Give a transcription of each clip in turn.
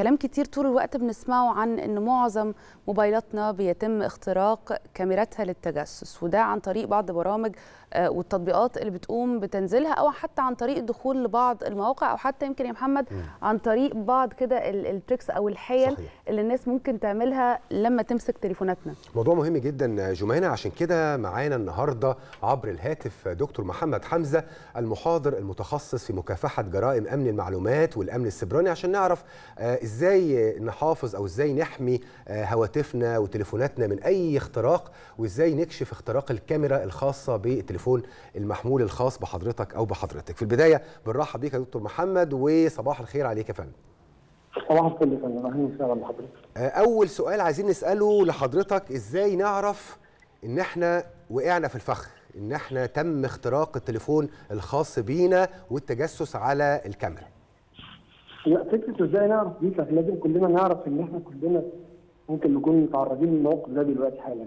كلام كتير طول الوقت بنسمعه عن ان معظم موبايلاتنا بيتم اختراق كاميراتها للتجسس وده عن طريق بعض برامج والتطبيقات اللي بتقوم بتنزيلها او حتى عن طريق الدخول لبعض المواقع او حتى يمكن يا محمد م. عن طريق بعض كده التريكس او الحيل صحيح. اللي الناس ممكن تعملها لما تمسك تليفوناتنا موضوع مهم جدا جمانه عشان كده معانا النهارده عبر الهاتف دكتور محمد حمزه المحاضر المتخصص في مكافحه جرائم امن المعلومات والامن السيبراني عشان نعرف ازاي نحافظ او ازاي نحمي هواتفنا وتليفوناتنا من اي اختراق وازاي نكشف اختراق الكاميرا الخاصه بالتليفون المحمول الخاص بحضرتك او بحضرتك في البدايه بنرحب بيك يا دكتور محمد وصباح الخير عليك يا فندم صباح الفل يا فندم اهلا وسهلا بحضرتك اول سؤال عايزين نساله لحضرتك ازاي نعرف ان احنا وقعنا في الفخ ان احنا تم اختراق التليفون الخاص بينا والتجسس على الكاميرا لا فكره ازاي نعرف دي كانت لازم كلنا نعرف ان احنا كلنا ممكن نكون متعرضين للموقف ده دلوقتي حالا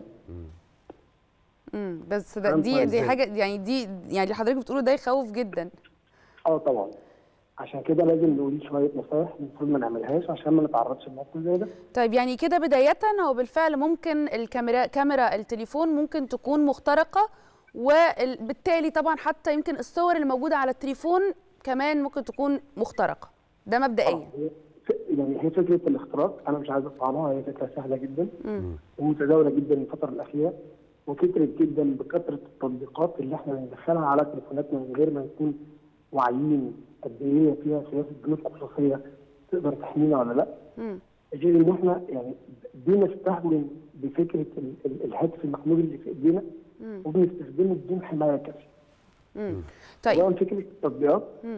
امم بس ده دي دي حاجه يعني دي يعني اللي حضرتك بتقوله ده يخوف جدا اه طبعا عشان كده لازم نقول شويه نصايح المفروض ما نعملهاش عشان ما نتعرضش لموقف زي ده طيب يعني كده بدايه هو بالفعل ممكن الكاميرا كاميرا التليفون ممكن تكون مخترقه وبالتالي طبعا حتى يمكن الصور اللي موجوده على التليفون كمان ممكن تكون مخترقه ده مبدئيا آه. يعني هي فكره الاختراق انا مش عايز اصعبها هي فكره سهله جدا ومتداوله جدا الفتره الاخيره وكترت جدا بكثره التطبيقات اللي احنا بندخلها على تليفوناتنا من غير ما نكون واعيين قد ايه فيها سياسه بنود خصوصيه تقدر تحمينا ولا لا. غير ان احنا يعني بنستهون بفكره الهاتف المحمول اللي في ايدينا وبنستخدمه بدون حمايه كافيه. طيب طبعا فكره التطبيقات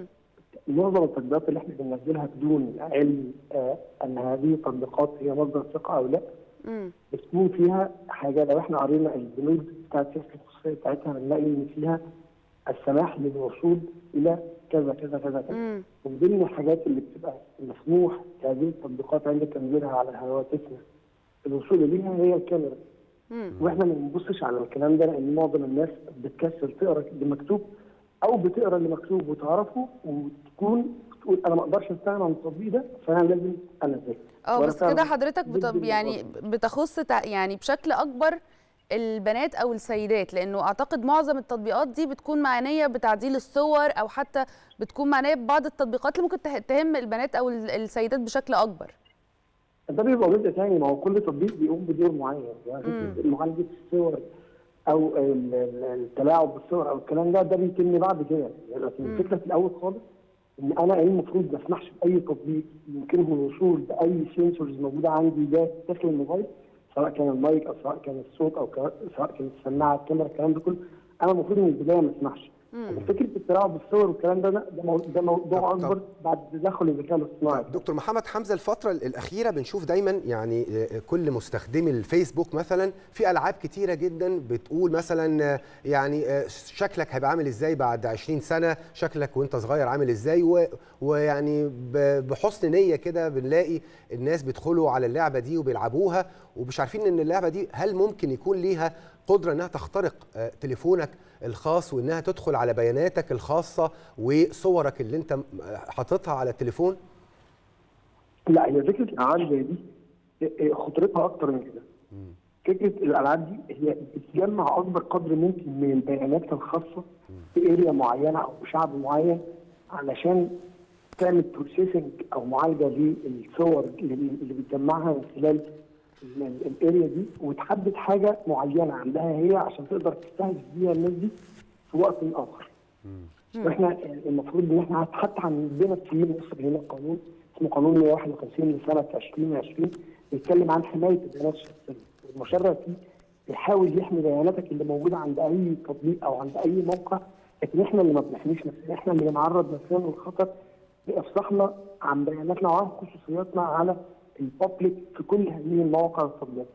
معظم التطبيقات اللي احنا بننزلها بدون علم آه ان هذه التطبيقات هي مصدر ثقه او لا بتكون فيها حاجه لو احنا قرينا البنود بتاعت سياسه الخصوصيه بتاعتها هنلاقي ان فيها السماح للوصول الى كذا كذا كذا كذا ومن ضمن الحاجات اللي بتبقى مسموح لهذه التطبيقات عند تنزيلها على هواتفنا الوصول اليها هي الكاميرا واحنا ما بنبصش على الكلام ده لان معظم الناس بتكسل تقرا اللي مكتوب او بتقرا اللي مكتوب وتعرفه وتكون تقول انا ما اقدرش استغنى عن التطبيق ده فانا لازم انزله اه بس كده حضرتك بت... يعني بتخص يعني بشكل اكبر البنات او السيدات لانه اعتقد معظم التطبيقات دي بتكون معنيه بتعديل الصور او حتى بتكون معنيه ببعض التطبيقات اللي ممكن تهم البنات او السيدات بشكل اكبر ده بيبقى جزء ثاني ما هو كل تطبيق بيقوم بدور معين يعني معالجه الصور او التلاعب بالصور او الكلام ده ده بيتم بعد كده يعني الفكره في الاول خالص ان انا ايه المفروض ما اسمحش باي تطبيق يمكنه الوصول باي سنسورز موجوده عندي ده داخل الموبايل سواء كان المايك او سواء كان الصوت او سواء كانت السماعه الكاميرا الكلام ده كله انا المفروض من البدايه ما اسمحش فكره التلاعب بالصور والكلام ده ده ده موضوع اكبر بعد تدخل الذكاء الاصطناعي دكتور محمد حمزه الفتره الاخيره بنشوف دايما يعني كل مستخدمي الفيسبوك مثلا في العاب كتيره جدا بتقول مثلا يعني شكلك هيبقى عامل ازاي بعد 20 سنه شكلك وانت صغير عامل ازاي ويعني بحسن نيه كده بنلاقي الناس بيدخلوا على اللعبه دي وبيلعبوها ومش عارفين ان اللعبه دي هل ممكن يكون ليها قدره انها تخترق تليفونك الخاص وانها تدخل على بياناتك الخاصه وصورك اللي انت حاططها على التليفون؟ لا هي فكره الالعاب زي دي خطورتها اكتر من كده. فكره الالعاب دي هي بتجمع اكبر قدر ممكن من البيانات الخاصه في اريا معينه او شعب معين علشان تعمل بروسيسنج او معالجه للصور اللي بتجمعها من خلال الاريا دي وتحدد حاجه معينه عندها هي عشان تقدر تستهدف بيها الناس دي في وقت اخر. واحنا المفروض ان احنا حتى عندنا في مصر هنا قانون اسمه قانون 151 لسنه 2020 بيتكلم عن حمايه البيانات الشخصيه والمشرع فيه بيحاول يحمي بياناتك اللي موجوده عند اي تطبيق او عند اي موقع لكن احنا اللي ما بنحميش نفسنا احنا اللي بنعرض نفسنا للخطر بافصاحنا عن بياناتنا وعن خصوصياتنا على البابليك في كل هذه المواقع والتطبيقات.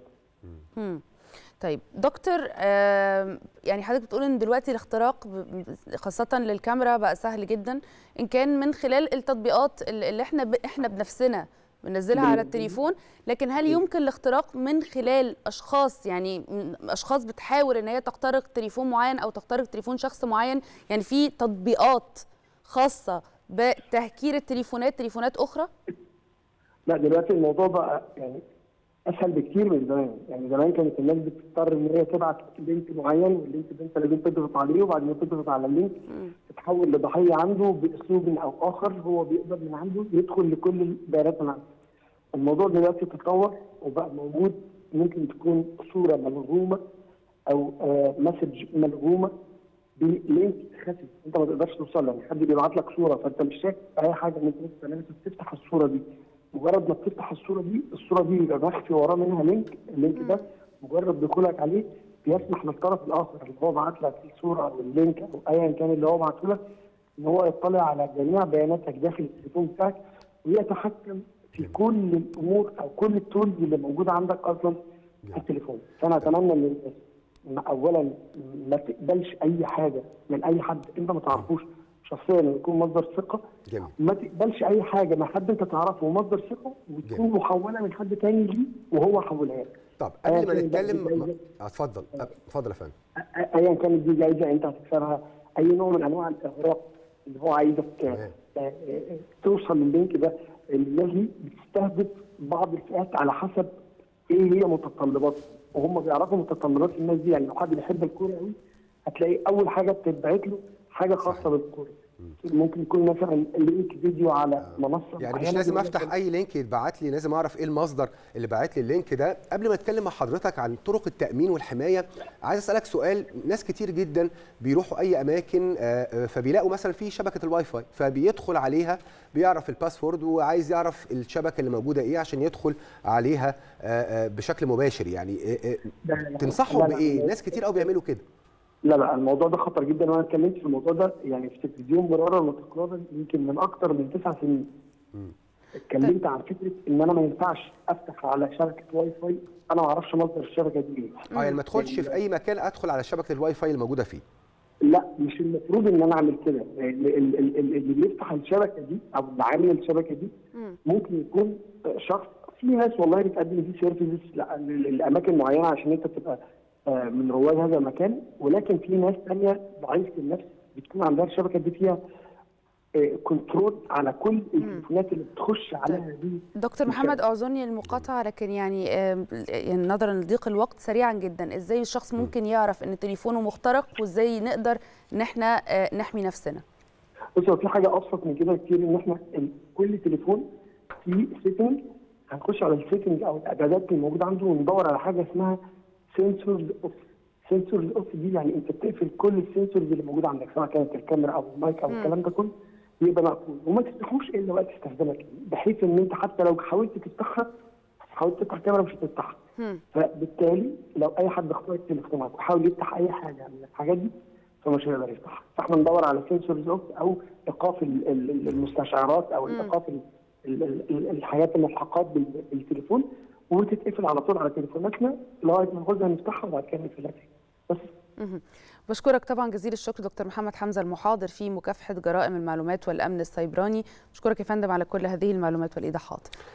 طيب دكتور يعني حضرتك بتقول ان دلوقتي الاختراق خاصه للكاميرا بقى سهل جدا ان كان من خلال التطبيقات اللي احنا احنا بنفسنا بننزلها على التليفون لكن هل يمكن الاختراق من خلال اشخاص يعني اشخاص بتحاول ان هي تخترق تليفون معين او تخترق تليفون شخص معين يعني في تطبيقات خاصه بتهكير التليفونات تليفونات اخرى لا دلوقتي الموضوع بقى يعني اسهل بكتير من زمان يعني زمان كانت الناس بتضطر ان هي تبعت لينك معين واللينك ده انت لازم تضغط عليه وبعد ما تضغط على اللينك تتحول لضحيه عنده باسلوب او اخر هو بيقدر من عنده يدخل لكل البيانات من عنده. الموضوع دلوقتي تطور وبقى موجود ممكن تكون صوره ملغومه او آه مسج ملغومه بلينك خفي انت ما تقدرش توصل له يعني حد بيبعت لك صوره فانت مش شايف اي حاجه ان انت لازم تفتح الصوره دي مجرد ما بتفتح الصوره دي الصوره دي بيبقى مخفي وراه منها لينك اللينك ده مجرد دخولك عليه بيسمح للطرف الاخر اللي هو بعت لك الصوره او اللينك او ايا كان اللي هو بعته لك ان هو يطلع على جميع بياناتك داخل التليفون بتاعك ويتحكم في كل الامور او كل التولز اللي موجوده عندك اصلا في التليفون فانا اتمنى ان الناس اولا ما تقبلش اي حاجه من اي حد انت ما تعرفوش شخصيا يكون مصدر ثقه جميل ما تقبلش اي حاجه من حد انت تعرفه ومصدر ثقه وتكون جميل. محوله من حد تاني ليه وهو حولها لك طب قبل ما آه، نتكلم جايزة. م- آه، اتفضل آه، اتفضل يا فندم أ- ايا كانت دي جايزه انت هتكسبها اي نوع من انواع الاغراء اللي هو عايزك تمام. آه، آه، آه، توصل لللينك ده الناس دي بتستهدف بعض الفئات على حسب ايه هي متطلباتهم وهم بيعرفوا متطلبات الناس دي يعني لو حد بيحب الكوره قوي هتلاقي اول حاجه بتتبعت له حاجه خاصه بالكوره ممكن يكون مثلا لينك فيديو على منصه يعني مش معينة لازم بيقول لك افتح اي لينك يتبعت لي لازم اعرف ايه المصدر اللي بعت لي اللينك ده قبل ما اتكلم مع حضرتك عن طرق التامين والحمايه عايز اسالك سؤال ناس كتير جدا بيروحوا اي اماكن آه، آه، فبيلاقوا مثلا في شبكه الواي فاي فبيدخل عليها بيعرف الباسورد وعايز يعرف الشبكه اللي موجوده ايه عشان يدخل عليها آه، آه، بشكل مباشر يعني آه، آه، لا، لا، لا. تنصحهم لا، لا، بايه لا. ناس كتير قوي بيعملوا كده لا لا الموضوع ده خطر جدا وانا اتكلمت في الموضوع ده يعني في تلفزيون مرارا وتكرارا يمكن من اكتر من تسع سنين. اتكلمت عن فكره ان انا ما ينفعش افتح على شبكه واي فاي انا ما اعرفش مصدر الشبكه دي ايه. اه يعني ما ادخلش في اي مكان ادخل على شبكه الواي فاي الموجوده فيه لا مش المفروض ان انا اعمل كده ال- ال- ال- ال- اللي بيفتح الشبكه دي او اللي عامل الشبكه دي ممكن يكون شخص في ناس والله بتقدم دي سيرفيسز لاماكن معينه عشان انت تبقى آه، من رواد هذا المكان ولكن في ناس ثانيه ضعيفه النفس بتكون عندها الشبكه دي فيها كنترول على كل التليفونات اللي بتخش عليها دي دكتور محمد اعذرني المقاطعه لكن يعني آم، يعني نظرا لضيق الوقت سريعا جدا ازاي الشخص ممكن يعرف ان تليفونه مخترق وازاي نقدر ان احنا آه، نحمي نفسنا بص هو في حاجه ابسط من كده كتير ان احنا ال- كل تليفون فيه سيتنج هنخش على السيتنج او الاعدادات اللي موجوده عنده وندور على حاجه اسمها سنسورز اوف سنسورز اوف دي يعني انت بتقفل كل السنسورز اللي موجوده عندك سواء كانت الكاميرا او المايك او الكلام ده كله يبقى مقفول وما تفتحوش الا وقت استخدامك بحيث ان انت حتى لو حاولت تفتحها حاولت تفتح الكاميرا مش هتفتحها فبالتالي لو اي حد اختار تليفونك وحاول يفتح اي حاجه من الحاجات دي فمش هيقدر يفتحها فاحنا ندور على سنسورز اوف او ايقاف ال- ال- المستشعرات او ايقاف ال- ال- ال- الحاجات الملحقات بال- بالتليفون وتتقفل على طول على تليفوناتنا لغايه ما نعوزها نفتحها وبعد كده نقفلها تاني بس مهم. بشكرك طبعا جزيل الشكر دكتور محمد حمزه المحاضر في مكافحه جرائم المعلومات والامن السيبراني بشكرك يا فندم على كل هذه المعلومات والايضاحات